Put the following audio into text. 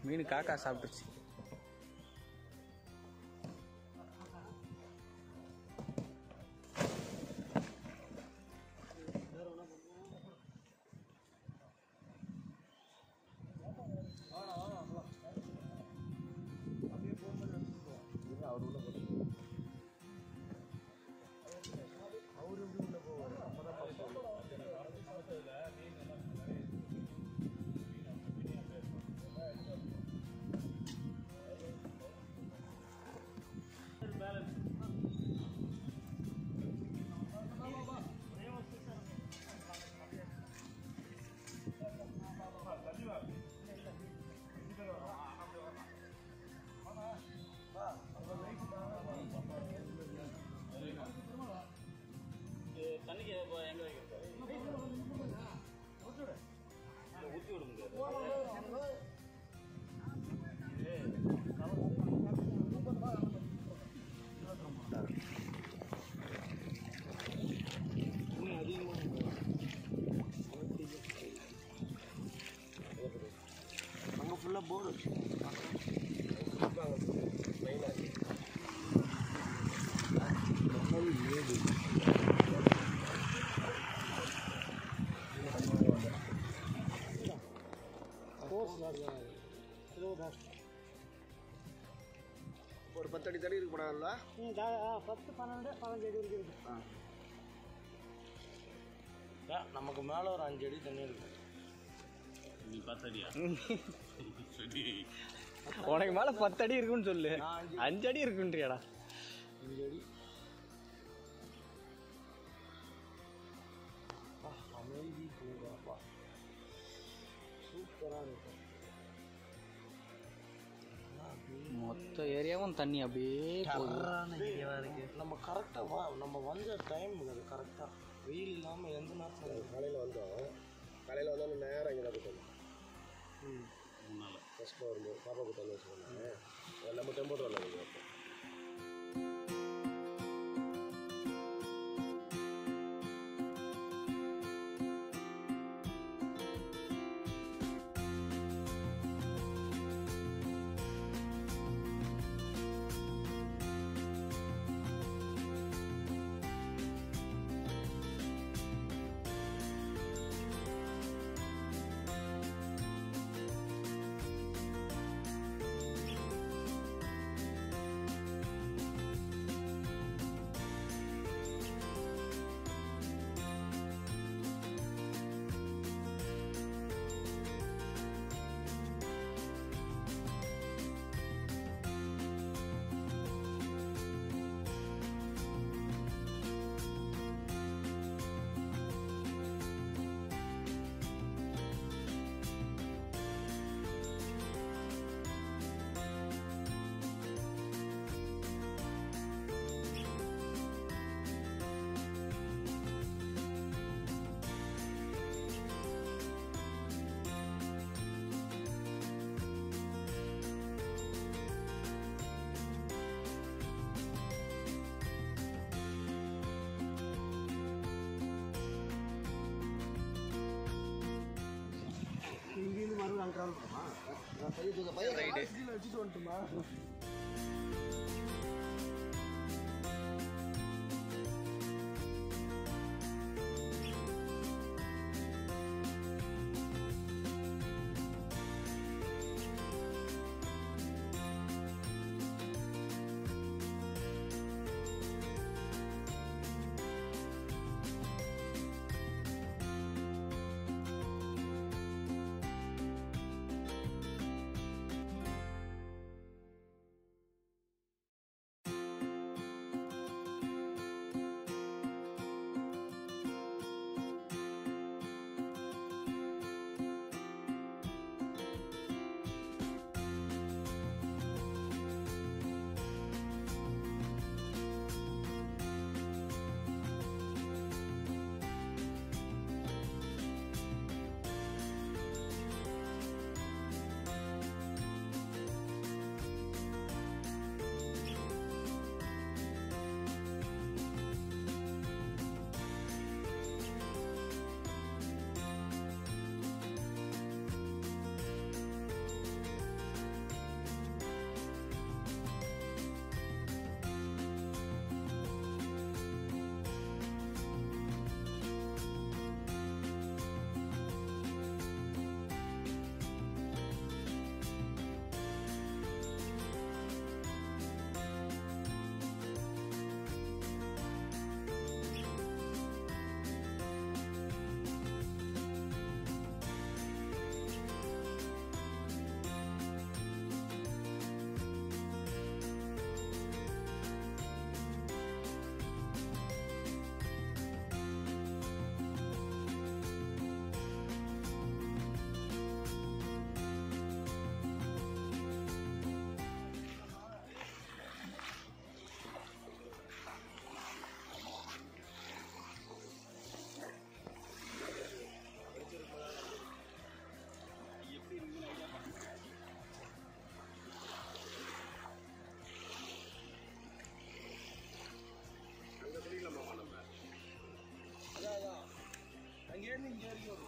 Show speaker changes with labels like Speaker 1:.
Speaker 1: மீன் காக்கா சாப்பிட்டுருச்சு
Speaker 2: தண்ணிக்கு இப்போ எங்க வைக்கிறது ஊற்றி விட முடியாது
Speaker 3: அங்கே ஃபுல்லாக போர் வச்சு ஒரு பத்தடி தடி இருக்கு படாதுல்ல
Speaker 4: பத்து பன்னெண்டு பதினஞ்சு அடி இருக்குது
Speaker 3: நமக்கு மேலே ஒரு அஞ்சு அடி தண்ணி இருக்கு
Speaker 2: நீ பார்த்தடியா சரி
Speaker 1: உனக்கு மேல பத்து அடி இருக்குன்னு சொல்லு
Speaker 3: நான் அஞ்சு
Speaker 1: அஞ்சு அடி இருக்குன்றியாடா
Speaker 3: அஞ்சு அடி அப்பா, அமைதி பூங்காப்பா சூப்பராக இருக்கும்
Speaker 1: மொத்த ஏரியாவும் தண்ணி அப்படியே போகுது
Speaker 3: நம்ம கரெக்டாக வா நம்ம வந்த டைம் அது கரெக்டாக வெயில் இல்லாமல் எந்த நேரத்தில் காலையில் வந்தோம் காலையில் வந்தோம் நேரம் இங்கே தான் போயிட்டோம் ம்
Speaker 2: மூணு நாள்
Speaker 3: ஃபஸ்ட்டு வரும்போது பாப்பா கூட்டம் வச்சுக்கோங்க நம்ம டெம்போ வரல அப்போ
Speaker 4: இங்கேருந்து மறுபடியும் அங்கே ட்ராவல் பண்ணுமா
Speaker 3: பையன் வச்சுட்டு வந்துட்டுமா இங்கே வரைக்கும் வரும்